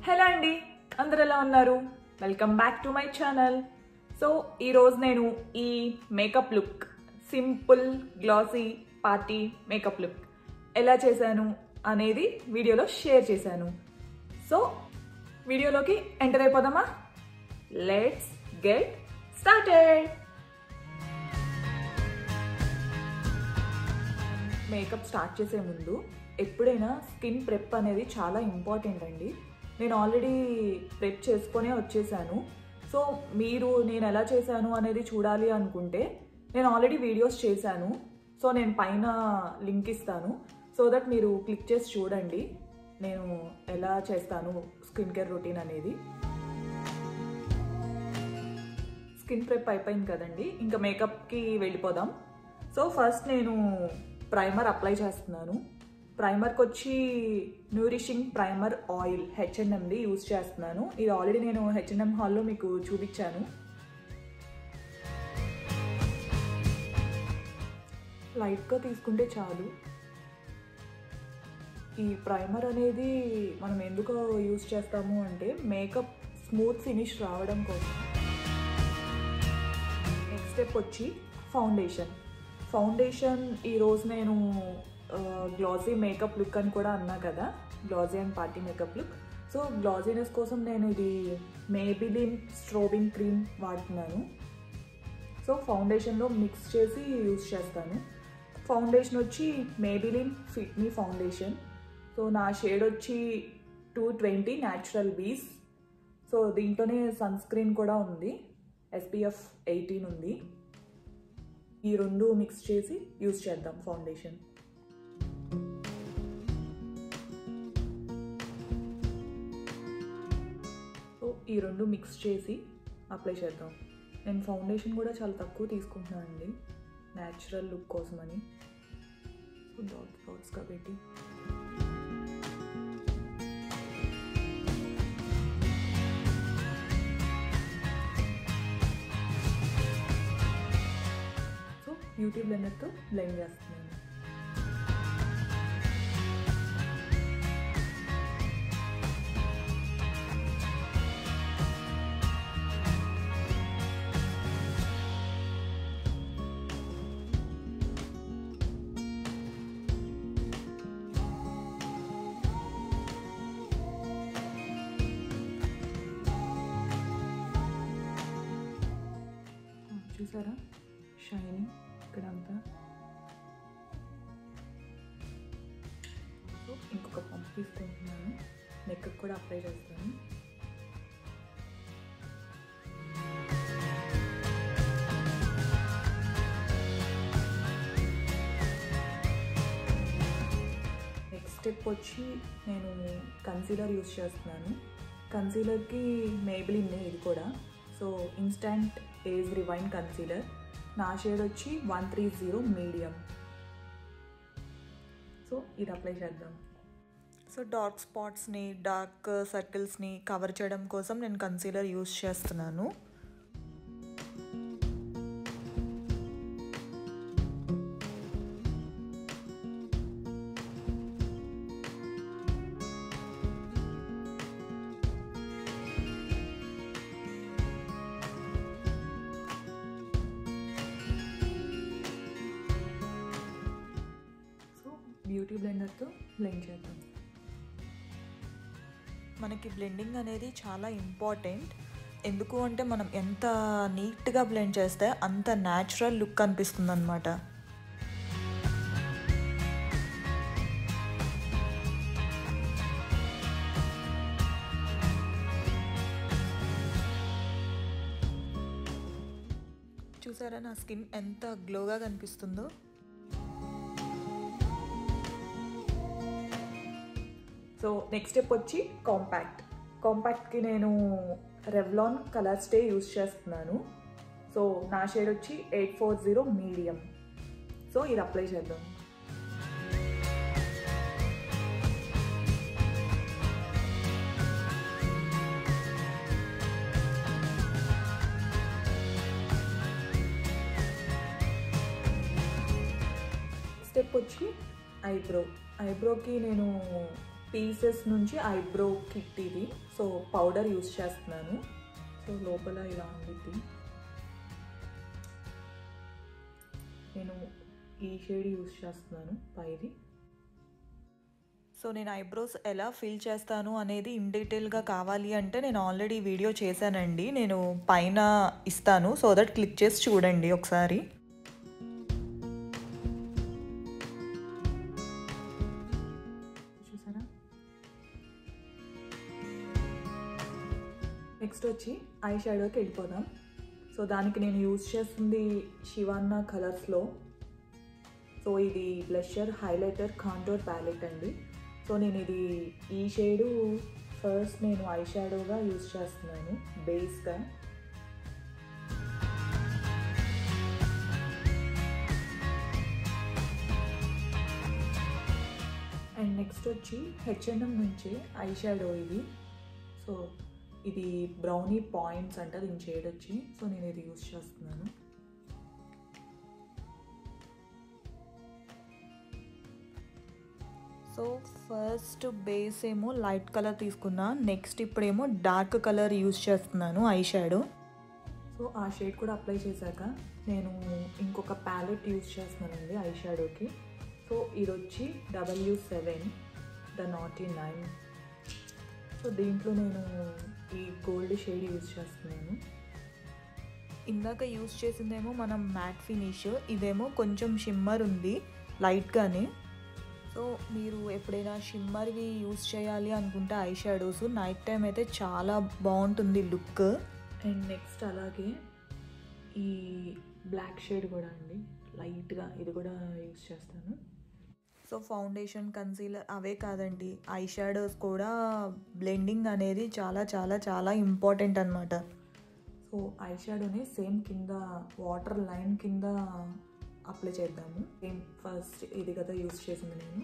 hello అండి అందరు ఎలా ఉన్నారు welcome back to my channel so ఈరోజు నేను ఈ makeup look simple glossy party makeup look ఎలా చేశాను అనేది వీడియోలో షేర్ చేశాను సో వీడియోలోకి ఎంటర్ అయిపోదామా let's get started makeup start చేసే ముందు ఎప్పుడైనా స్కిన్ ప్రెప్ అనేది చాలా ఇంపార్టెంట్ అండి నేను ఆల్రెడీ ప్రెప్ చేసుకొనే వచ్చేసాను సో మీరు నేను ఎలా చేశాను అనేది చూడాలి అనుకుంటే నేను ఆల్రెడీ వీడియోస్ చేశాను సో నేను పైన లింక్ ఇస్తాను సో దట్ మీరు క్లిక్ చేసి చూడండి నేను ఎలా చేస్తాను స్కిన్ కేర్ రొటీన్ అనేది స్కిన్ ప్రెప్ అయిపోయింది కదండి ఇంకా మేకప్కి వెళ్ళిపోదాం సో ఫస్ట్ నేను ప్రైమర్ అప్లై చేస్తున్నాను ప్రైమర్కి వచ్చి న్యూరిషింగ్ ప్రైమర్ ఆయిల్ హెచ్ఎన్ఎంది యూజ్ చేస్తున్నాను ఇది ఆల్రెడీ నేను హెచ్ఎన్ఎం హాల్లో మీకు చూపించాను లైట్గా తీసుకుంటే చాలు ఈ ప్రైమర్ అనేది మనం ఎందుకు యూజ్ చేస్తాము అంటే మేకప్ స్మూత్ ఫినిష్ రావడం కోసం నెక్స్ట్ స్టెప్ వచ్చి ఫౌండేషన్ ఫౌండేషన్ ఈరోజు నేను గ్లాజీ మేకప్ లుక్ అని కూడా అన్నా కదా glossy and party makeup look so glossiness కోసం నేను ఇది మేబిలిన్ స్ట్రోబింగ్ క్రీమ్ వాడుతున్నాను సో ఫౌండేషన్లో మిక్స్ చేసి యూజ్ చేస్తాను ఫౌండేషన్ వచ్చి Maybelline fit me foundation so నా షేడ్ వచ్చి two twenty natural beige so దీంట్లోనే సన్ స్క్రీన్ కూడా ఉంది ఎస్పీఎఫ్ ఎయిటీన్ ఉంది ఈ రెండు మిక్స్ చేసి యూజ్ చేద్దాం ఫౌండేషన్ సో ఈ రెండు మిక్స్ చేసి అప్లై చేద్దాం నేను ఫౌండేషన్ కూడా చాలా తక్కువ తీసుకుంటున్నాను అండి న్యాచురల్ లుక్ కోసమని సో డాట్స్ డాట్స్గా పెట్టి సో బ్యూటీ బ్లెండర్తో బ్లెండ్ చేస్తున్నాను చూసారా షైనింగ్ ఇక్కడంతా సో ఇంకొక పంప్ తీసుకుంటున్నాను నెక్ కూడా అప్లై చేస్తాను నెక్స్ట్ స్టెప్ వచ్చి నేను కన్సీలర్ యూస్ చేస్తున్నాను కన్సీలర్కి మేబిలిన్ ఇది కూడా so instant age rewind concealer నా షేడ్ వచ్చి one three zero medium so ఇది అప్లై చేద్దాం సో డార్క్ స్పాట్స్ని డార్క్ సర్కిల్స్ని కవర్ చేయడం కోసం నేను కన్సీలర్ యూస్ చేస్తున్నాను సో బ్యూటీ బ్లెండర్తో బ్లెండ్ చేద్దాం మనకి బ్లెండింగ్ అనేది చాలా ఇంపార్టెంట్ ఎందుకు అంటే మనం ఎంత నీట్గా బ్లెండ్ చేస్తే అంత న్యాచురల్ లుక్ అనిపిస్తుంది అనమాట చూసారా నా స్కిన్ ఎంత గ్లోగా కనిపిస్తుందో సో నెక్స్ట్ స్టెప్ వచ్చి కాంపాక్ట్ కాంపాక్ట్కి నేను రెవ్లాన్ కలర్ స్టే యూస్ చేస్తున్నాను సో నా షేడ్ వచ్చి eight four zero medium so ఇది అప్లై చేద్దాం స్టెప్ వచ్చి ఐబ్రో ఐబ్రోకి నేను పీసెస్ నుంచి ఐబ్రో కిట్ ఇది సో పౌడర్ యూస్ చేస్తున్నాను సో లోపల ఇలా ఉంది నేను ఈ షేడ్ యూస్ చేస్తున్నాను పైది సో నేను ఐబ్రోస్ ఎలా ఫిల్ చేస్తాను అనేది ఇన్ డీటెయిల్గా కావాలి అంటే నేను ఆల్రెడీ వీడియో చేశానండి నేను పైన ఇస్తాను సో దట్ క్లిక్ చేసి చూడండి ఒకసారి చూసారా నెక్స్ట్ వచ్చి ఐ షాడోకి వెళ్ళిపోదాం సో దానికి నేను యూజ్ చేస్తుంది శివాన్న కలర్స్లో సో ఇది బ్లషర్ హైలైటర్ కాంటోర్ ప్యాలెట్ అండి సో నేను ఇది ఈ షేడు ఫస్ట్ నేను ఐ షాడోగా యూజ్ చేస్తున్నాను బేస్గా అండ్ నెక్స్ట్ వచ్చి హెచ్ఎన్ఎం నుంచి ఐ షాడో ఇది సో ఇది బ్రౌనీ పాయింట్స్ అంట దీని షేడ్ వచ్చి సో నేను ఇది యూజ్ చేస్తున్నాను సో ఫస్ట్ బేస్ ఏమో లైట్ కలర్ తీసుకున్నా నెక్స్ట్ ఇప్పుడేమో డార్క్ కలర్ యూజ్ చేస్తున్నాను ఐ షాడో సో ఆ షేడ్ కూడా అప్లై చేశాక నేను ఇంకొక ప్యాలెట్ యూజ్ చేస్తున్నానండి ఐ షాడోకి సో ఇది వచ్చి W seven the naughty nine so దీంట్లో నేను ఈ గోల్డ్ షేడ్ యూజ్ చేస్తున్నాను ఇందాక యూజ్ చేసిందేమో మనం మ్యాట్ ఫినిష్ ఇదేమో కొంచెం షిమ్మర్ ఉంది లైట్గానే సో మీరు ఎప్పుడైనా షిమ్మర్వి యూజ్ చేయాలి అనుకుంటే ఐ షాడోస్ నైట్ టైం అయితే చాలా బాగుంటుంది లుక్ అండ్ నెక్స్ట్ అలాగే ఈ బ్లాక్ షేడ్ కూడా అండి లైట్గా ఇది కూడా యూజ్ చేస్తాను సో ఫౌండేషన్ కన్సీలర్ అవే కాదండి ఐ షాడోస్ కూడా బ్లెండింగ్ అనేది చాలా చాలా చాలా ఇంపార్టెంట్ అనమాట సో ఐ షాడోని సేమ్ కింద వాటర్ లైన్ కింద అప్లై చేద్దాము సేమ్ ఫస్ట్ ఇది కదా యూస్ చేసింది నేను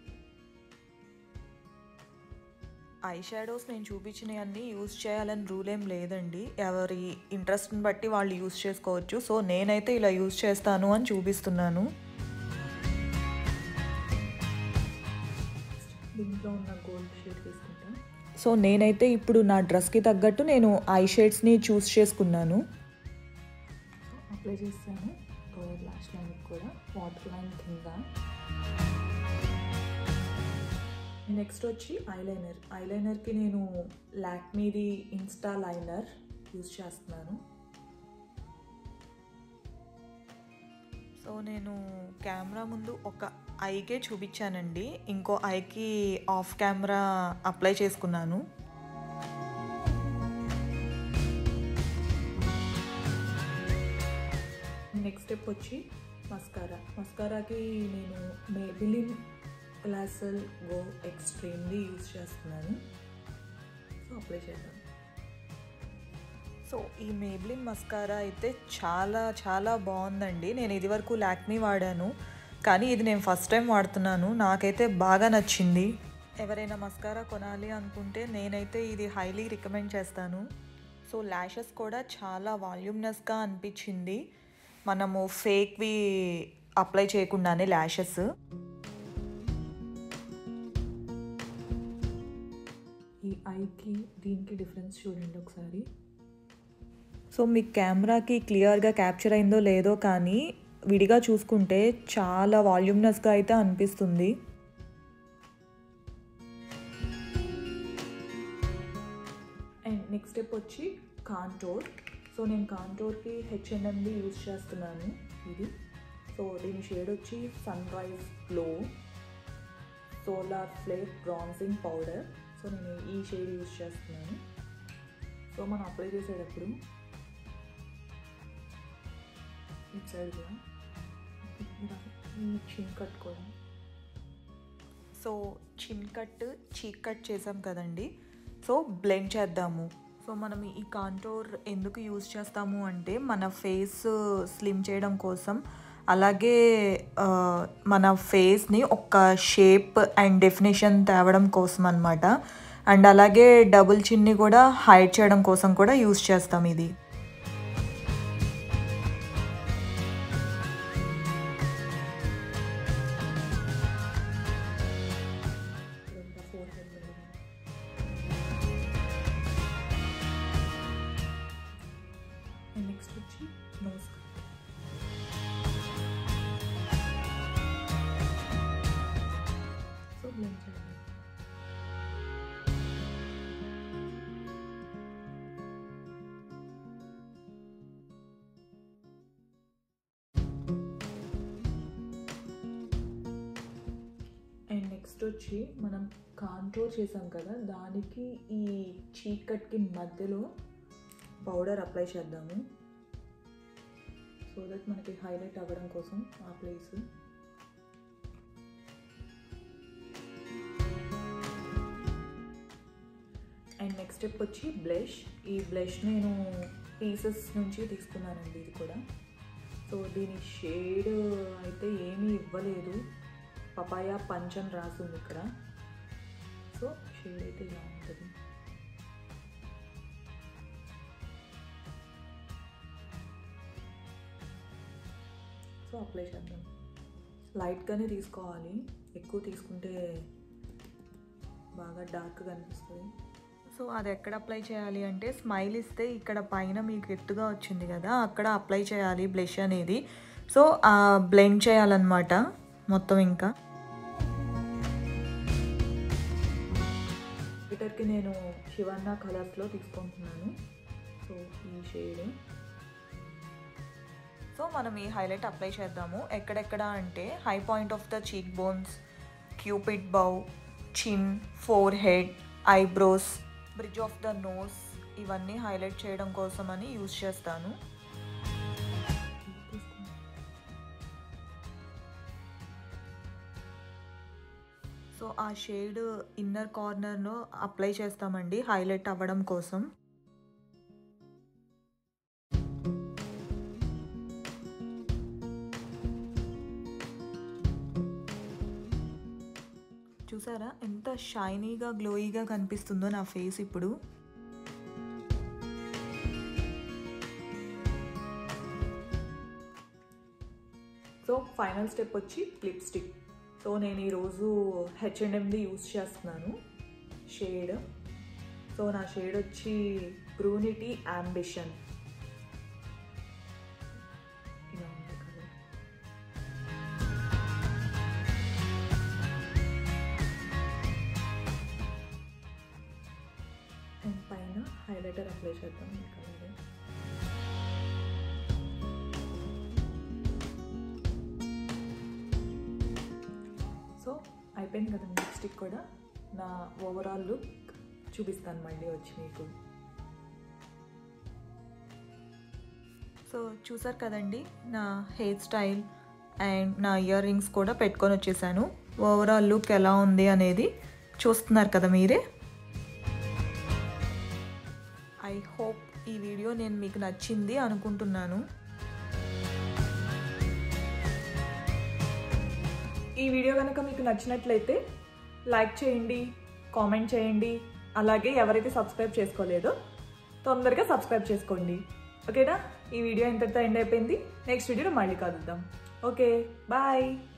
ఐ షాడోస్ నేను చూపించినవన్నీ యూస్ చేయాలని రూల్ ఏం లేదండి ఎవరి ఇంట్రెస్ట్ని బట్టి వాళ్ళు యూస్ చేసుకోవచ్చు సో నేనైతే ఇలా యూస్ చేస్తాను అని చూపిస్తున్నాను దీంట్లో ఉన్న గోల్డ్ షేడ్ తీసుకుంటా సో నేనైతే ఇప్పుడు నా డ్రెస్కి తగ్గట్టు నేను ఐ షేడ్స్ని చూస్ చేసుకున్నాను అప్లై చేస్తాను లోయర్ లాస్ట్ లైన్ కూడా వాటర్ లైన్ కింద నెక్స్ట్ వచ్చి ఐలైనర్ ఐలైనర్కి నేను లాక్మీది ఇన్స్టా లైనర్ యూజ్ చేస్తున్నాను సో నేను కెమెరా ముందు ఒక ఐకే చూపించానండి ఇంకో ఐకి ఆఫ్ కెమెరా అప్లై చేసుకున్నాను నెక్స్ట్ స్టెప్ వచ్చి మస్కారా మస్కారాకి నేను Maybelline colossal go extremely use చేస్తున్నాను సో అప్లై చేద్దాం సో ఈ మేబ్లిన్ మస్కారా అయితే చాలా చాలా బాగుందండి నేను ఇది వరకు లాక్మీ వాడాను కానీ ఇది నేను ఫస్ట్ టైం వాడుతున్నాను నాకైతే బాగా నచ్చింది ఎవరైనా మస్కారా కొనాలి అనుకుంటే నేనైతే ఇది హైలీ రికమెండ్ చేస్తాను సో ల్యాషెస్ కూడా చాలా వాల్యూమ్నెస్గా అనిపించింది మనము ఫేక్వి అప్లై చేయకుండానే ల్యాషెస్ ఈ ఐకి దీనికి డిఫరెన్స్ చూడండి ఒకసారి సో మీ కెమెరాకి క్లియర్గా క్యాప్చర్ అయిందో లేదో కానీ విడిగా చూసుకుంటే చాలా వాల్యూమ్నెస్గా అయితే అనిపిస్తుంది అండ్ నెక్స్ట్ స్టెప్ వచ్చి కాంటోర్ సో నేను కాంటోర్కి హెచ్ఎన్ఎంది యూజ్ చేస్తున్నాను ఇది సో దీని షేడ్ వచ్చి sunrise glow solar flare bronzing powder so నేను ఈ షేడ్ యూజ్ చేస్తున్నాను సో మనం అప్లై చేసేటప్పుడు ఇటు సైడ్ కూడా ఈ చిన్ కట్ కూడా సో చిన్ కట్ చీక్ కట్ చేసాం కదండి సో బ్లెండ్ చేద్దాము సో మనం ఈ కాంటోర్ ఎందుకు యూజ్ చేస్తాము అంటే మన ఫేస్ స్లిమ్ చేయడం కోసం అలాగే ఆ, మన ఫేస్ని ఒక షేప్ అండ్ డెఫినేషన్ తేవడం కోసం అనమాట అండ్ అలాగే డబుల్ చిన్ని కూడా హైడ్ చేయడం కోసం కూడా యూజ్ చేస్తాం ఇది నెక్స్ట్ వచ్చి మనం కాంట్రోల్ చేసాం కదా దానికి ఈ చీక్ కట్కి మధ్యలో పౌడర్ అప్లై చేద్దాము సో దట్ మనకి హైలైట్ అవ్వడం కోసం ఆ ప్లేస్ అండ్ నెక్స్ట్ స్టెప్ వచ్చి బ్లష్ ఈ బ్లష్ నేను పీసెస్ నుంచి తీసుకున్నానండి ఇది కూడా సో దీని షేడ్ అయితే ఏమీ ఇవ్వలేదు పపాయ పంచ్ అని రాసింది ఇక్కడ సో షేడ్ అయితే ఇలా ఉంటుంది సో అప్లై చేద్దాం లైట్గానే తీసుకోవాలి ఎక్కువ తీసుకుంటే బాగా డార్క్ కనిపిస్తుంది సో అది ఎక్కడ అప్లై చేయాలి అంటే స్మైల్ ఇస్తే ఇక్కడ పైన మీకు ఎత్తుగా వచ్చింది కదా అక్కడ అప్లై చేయాలి బ్లష్ అనేది సో బ్లెండ్ చేయాలన్నమాట మొత్తం ఇంకా గిటర్కి నేను శివన్న కలర్స్లో తీసుకుంటున్నాను సో ఈ షేడ్ సో మనం ఈ హైలైట్ అప్లై చేద్దాము ఎక్కడెక్కడ అంటే high point of the cheek bones cupid bow chin forehead eyebrows bridge of the nose ఇవన్నీ హైలైట్ చేయడం కోసం అని యూజ్ చేస్తాను సో ఆ షేడ్ ఇన్నర్ కార్నర్లో అప్లై చేస్తామండి హైలైట్ అవ్వడం కోసం చూసారా ఎంత షైనీగా గ్లోయిగా కనిపిస్తుందో నా ఫేస్ ఇప్పుడు సో ఫైనల్ స్టెప్ వచ్చి లిప్స్టిక్ సో నేను ఈరోజు హెచ్ అండ్ ఎంది యూస్ చేస్తున్నాను షేడ్ సో నా షేడ్ వచ్చి బ్రూనిటీ అంబిషన్ ఇలా ఉంది కలర్ అండ్ పైన హైలైటర్ అప్లై చేద్దాం ఈ కలర్ సో అయిపోయింది కదా లిప్స్టిక్ కూడా నా ఓవరాల్ లుక్ చూపిస్తాను మళ్ళీ వచ్చి మీకు సో చూసారు కదండి నా హెయిర్ స్టైల్ అండ్ నా ఇయర్ రింగ్స్ కూడా పెట్టుకొని వచ్చేసాను ఓవరాల్ లుక్ ఎలా ఉంది అనేది చూస్తున్నారు కదా మీరే ఐ హోప్ ఈ వీడియో నేను మీకు నచ్చింది అనుకుంటున్నాను ఈ వీడియో కనుక మీకు నచ్చినట్లయితే లైక్ చేయండి కామెంట్ చేయండి అలాగే ఎవరైతే సబ్స్క్రైబ్ చేసుకోలేదో తొందరగా సబ్స్క్రైబ్ చేసుకోండి ఓకేనా ఈ వీడియో ఇంతటితో ఎండ్ అయిపోయింది నెక్స్ట్ వీడియోలో మళ్ళీ కలుద్దాం ఓకే బాయ్